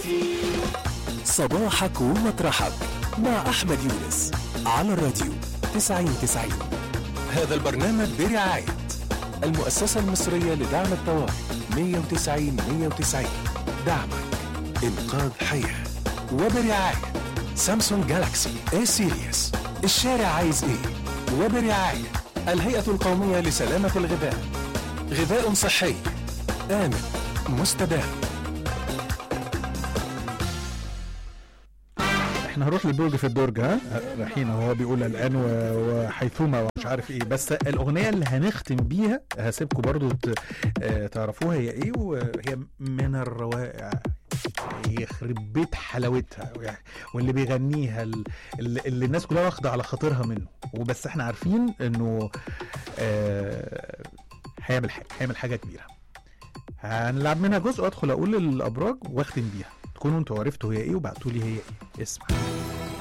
صباحك ومطرحك مع أحمد يونس على الراديو 9090 هذا البرنامج برعاية المؤسسة المصرية لدعم الطوارئ 190 190 دعمك إنقاذ حياة وبرعاية سامسونج جالاكسي اي سيريس الشارع عايز ايه وبرعاية الهيئة القومية لسلامة الغذاء غذاء صحي آمن مستدام احنا هنروح للبرج في الدرج ها رايحين وهو بيقول الان و- وحيثما ومش عارف ايه بس الاغنيه اللي هنختم بيها هسيبكم برضو ت- آه، تعرفوها هي ايه وهي من الروائع يخرب بيت حلاوتها ويعني- واللي بيغنيها ال- اللي, اللي الناس كلها واخده على خاطرها منه وبس احنا عارفين انه آه، هيعمل حاجه هيعمل حاجه كبيره هنلعب منها جزء وادخل اقول الابراج واختم بيها تكونوا انتوا عرفتوا هي ايه وبعتوا لي هي ايه اسمع